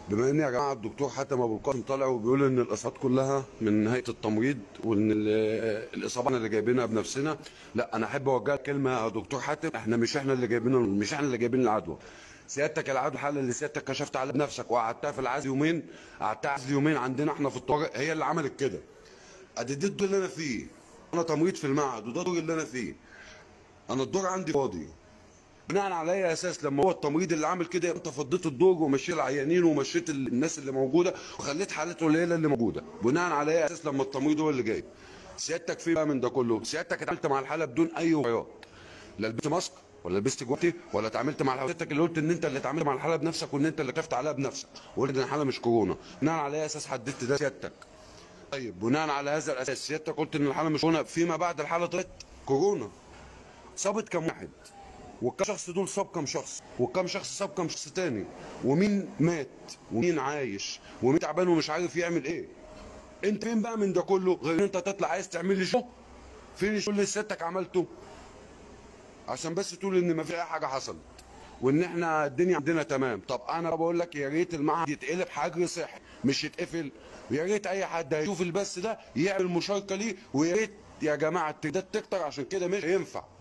بما ان يا جماعه الدكتور حاتم ابو القاسم طالع وبيقول ان الاصابات كلها من هيئه التمريض وان ال- الاصابه احنا اللي جايبينها بنفسنا لا انا احب اوجه لك كلمه يا دكتور حاتم احنا مش احنا اللي جايبين مش احنا اللي جايبين العدوى سيادتك العدوى الحاله اللي سيادتك كشفت عليها بنفسك وقعدتها في العزل يومين قعدتها عزل يومين عندنا احنا في الطوارئ هي اللي عملت كده ادي ده الدور اللي انا فيه انا تمريض في المعهد وده الدور اللي انا فيه انا الدور عندي فاضي بناء على اي اساس لما هو التمريض اللي عامل كده انت فضيت الدور ومشيت العيانين ومشيت ال- الناس اللي موجوده وخليت حالات قليله اللي موجوده بناء على اي اساس لما التمريض هو اللي جاي سيادتك في بقى من ده كله سيادتك اتعاملت مع الحاله بدون اي وقايات لا لبست ماسك ولا لبست جوانتي ولا اتعاملت مع الحاله سيادتك اللي قلت ان انت اللي اتعاملت مع الحاله بنفسك وان انت اللي كشفت عليها بنفسك وقلت ان الحاله مش كورونا بناء على اي اساس حددت ده سيادتك طيب بناء على هذا الاساس سيادتك قلت ان الحاله مش كورونا فيما بعد الحاله طلعت كورونا صابت كم واحد وكم شخص دول صاب كم شخص وكم شخص صاب كم شخص تاني ومين مات ومين عايش ومين تعبان ومش عارف يعمل ايه انت فين بقى من ده كله غير ان انت تطلع عايز تعمل لي شو فين الشغل اللي سيادتك عملته عشان بس تقول ان ما في اي حاجه حصلت وان احنا الدنيا عندنا تمام طب انا بقول لك يا ريت المعهد يتقلب حجر صحي مش يتقفل ويا ريت اي حد هيشوف البث ده يعمل مشاركه ليه ويا ريت يا جماعه التجديدات تكتر عشان كده مش هينفع